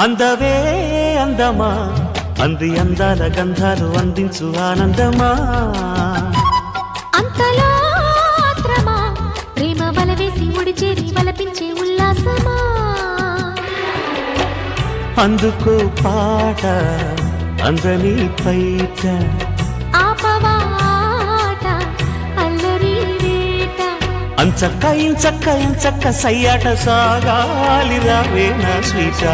అందవే అందమా అంది అందాల గంధాలు అందించు ఆనందమా అంతలో ఆత్రమా ప్రేమ వల వేసి ముడిచేరి వలపించే ఉల్లాసమా అందుకో పాట అందని పైట ఆపవాట అల్లరి వేట అంచక్క ఇంచక్క ఇంచక్క సయ్యాట సాగాలి రావే నా స్వీట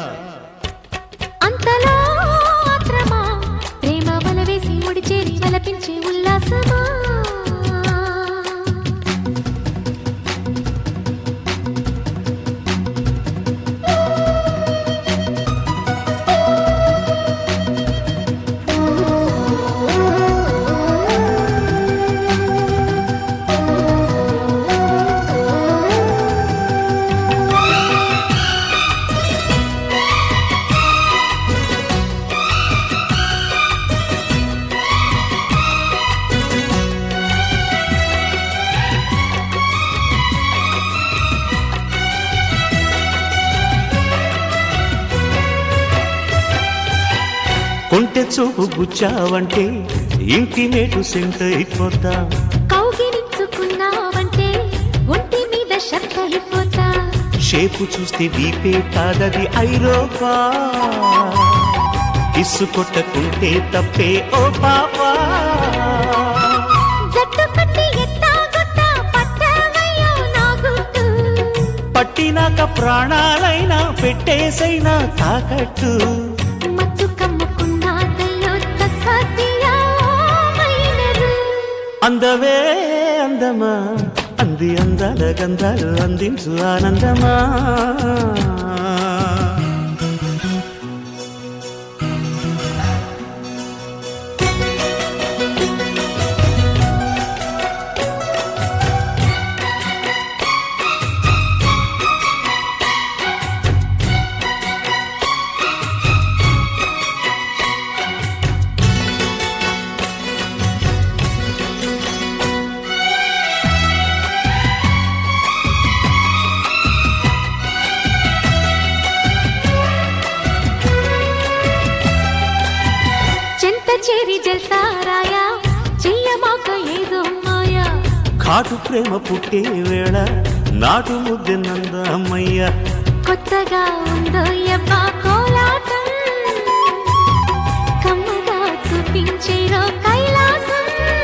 అంతలో ఆత్రమా ప్రేమ వల వేసి ముడిచేరి వలపించే ఉల్లాసమా కొంటె చూపు గుచ్చావంటే ఇంటి మేటు సెంట్ అయిపోతా కౌగిలించుకున్నావంటే ఒంటి మీద షర్ట్ అయిపోతా షేపు చూస్తే వీపే కాదది ఐరోపా ఇస్సు కొట్టకుంటే తప్పే ఓ పాపా జట్టు కట్టి ఎట్టాగొట్టా పట్టావయ్యో నా గుట్టు పట్టినాక ప్రాణాలైనా పెట్టేసైనా తాకట్టు మత్తు కమ్ముకున్నాదయ్యో తస్సాదియా మైనరు అందవే అందమా అంది అందాల గంధాలు అందించు ఆనందమా చెంత చేరి జల్సారాయా చెయ్యమాక ఏదో మాయా కాటు ప్రేమ పుట్టే వేళ నాటు ముద్దెనంద అమ్మయ్య కొత్తగా ఉందో యబ్బా కోలాటం కమ్మగా చూపించేరో కైలాసం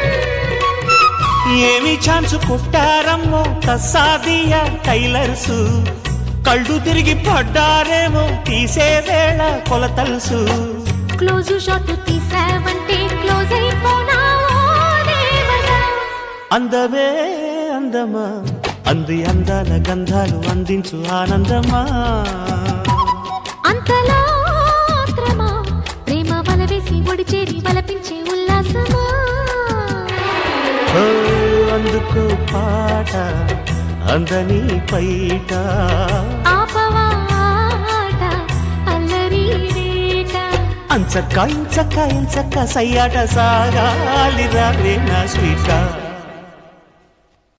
ఏమి ఛాన్స్ కొట్టారమ్మో తస్సాదియా టైలర్సు కళ్ళు తిరిగి పడ్డారేమో తీసే వేళ కొలతల్సు క్లోజ్ షాట్ తీసావంటే క్లోజ్ అయిపోనా ఓ దేవతా అందవే అందమా అంది అందాల గంధాలు అందించు ఆనందమా అంతలో ఆత్రమా ప్రేమ వల వేసి ఒడిచేరి వలపించే ఉల్లాసమా ఓ అందుకో పాట అందని పైట ఆపవాట అల్లరి రేట అంచక్క ఇంచక్క ఇంచక్క సయ్యాట సాగాలి రావే నా స్వీట